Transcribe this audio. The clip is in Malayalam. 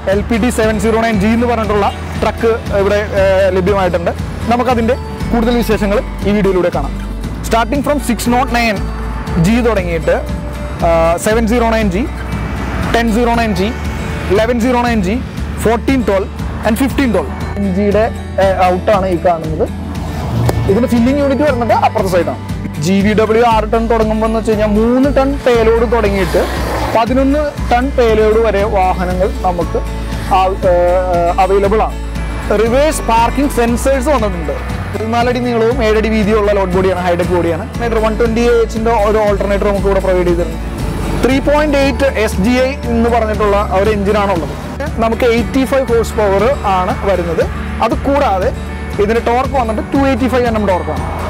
L P T seven zero nine G എന്ന് പറഞ്ഞിട്ടുള്ള ട്രക്ക് ഇവിടെ ഏഹ്, ലഭ്യമായിട്ടുണ്ട് നമുക്കതിൻ്റെ കൂടുതൽ വിശേഷങ്ങൾ ഈ വീഡിയോയിലൂടെ കാണാം starting from six nought nine G തുടങ്ങിയിട്ട് seven zero nine G ten zero nine G eleven zero nine G fourteen twelve and fifteen twelve ജിയുടെ ഔട്ടാണ് ഈ കാണുന്നത് ഇതിന്റെ ഫില്ലിംഗ് യൂണിറ്റ് വരുന്നത് അപ്പുറത്തെ സൈഡാണ് ജി വി ഡബ്ല്യു ആറ് ടൺ തുടങ്ങുമ്പോൾ എന്ന് വെച്ച് കഴിഞ്ഞാൽ മൂന്ന് ടൺ പേലോഡ് തുടങ്ങിയിട്ട് പതിനൊന്ന് ടൺ പേലോഡ് വരെ വാഹനങ്ങൾ നമുക്ക് അവൈലബിൾ ആണ് റിവേഴ്സ് പാർക്കിംഗ് സെൻസേഴ്സ് വന്നിട്ടുണ്ട് പതിനാലടി നീളവും ഏഴടി വീതിയുള്ള ലോഡ് ബോഡിയാണ് ഹൈടെക് ബോഡിയാണ് വൺ ട്വന്റി എച്ചിന്റെ ഒരു ഓൾട്ടർനേറ്റർ നമുക്ക് ഇവിടെ പ്രൊവൈഡ് ചെയ്തിട്ടുണ്ട് three point eight S G I എന്ന് പറഞ്ഞിട്ടുള്ള ഒരു എഞ്ചിനാണുള്ളത് നമുക്ക് എയ്റ്റി ഫൈവ് ഹോഴ്സ് പവർ ആണ് വരുന്നത് അത് കൂടാതെ ഇതിന് ടോർക്ക് വന്നിട്ട് two eighty five N M ടോർക്കാണ്